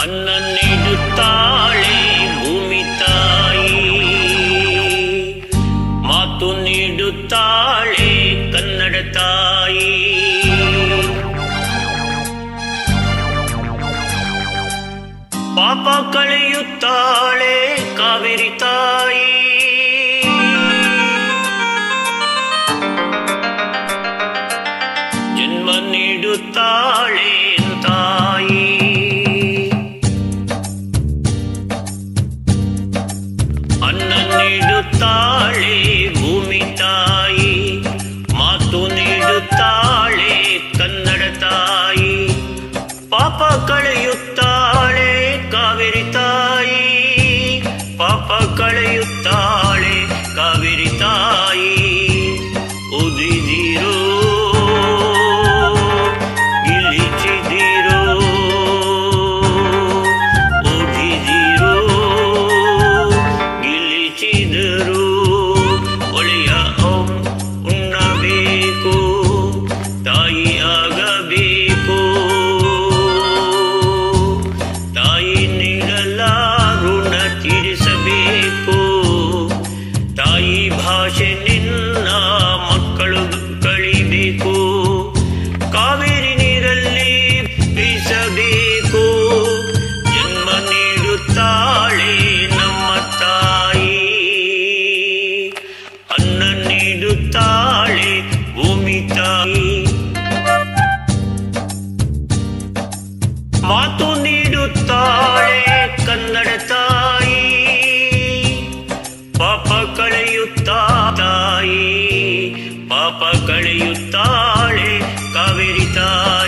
ಅನ್ನ ನೀಡುತ್ತಾಳೆ ಭೂಮಿ ತಾಯಿ ಮಾತು ನೀಡುತ್ತಾಳೆ ಕನ್ನಡ ತಾಯಿ ಪಾಪ ಕಳೆಯುತ್ತಾಳೆ ಕಾವೇರಿ ತಾಯಿ ಜನ್ಮ ನೀಡುತ್ತಾಳೆ ತಾಯಿ ಅನ್ನ ನೀಡುತ್ತಾಳೆ ಭೂಮಿ ತಾಯಿ ಮಾತು ನೀಡುತ್ತಾಳೆ ಕನ್ನಡ ತಾಯಿ ಪಾಪ ಕಳೆಯುತ್ತಾಳೆ ಕಾವೇರಿ ತಾಯಿ ಪಾಪ ಕಳೆಯುತ್ತಾಳೆ ಕಾವೇರಿ ತಾಯಿ ಉದಿದಿರೋ ಗಿಲಿಚಿದಿರೋ ಉದಿದಿರೋ ಗಿಲಿಚಿದರು ಒಳೆಯ ಉಣ್ಣಬೇಕು ತಾಯಿ ಆಗಬೇಕು ತಾಯಿ ನೀಡಲ ಋಣ ತೀರಿಸಬೇಕು ತಾಯಿ ಭಾಷೆ ನಿನ್ನ ಮಕ್ಕಳು ಕಳಿಬೇಕು ಕಾವೇರಿ ನೀರಲ್ಲಿ ಬೀಸಬೇಕು ಜನ್ಮ ನೀಡುತ್ತಾಳೆ ನಮ್ಮ ತಾಯಿ ಅನ್ನ ನೀಡುತ್ತಾಳೆ ಭೂಮಿ ತಾಯಿ ಮಾತು ನೀಡುತ್ತಾಳೆ ಕನ್ನಡ ತಾಯಿ ಪಾಪ ಕಳೆಯುತ್ತಾ ತಾಯಿ ಪಾಪ ಕಳೆಯುತ್ತಾಳೆ ಕಾವೇರಿ ತಾಯಿ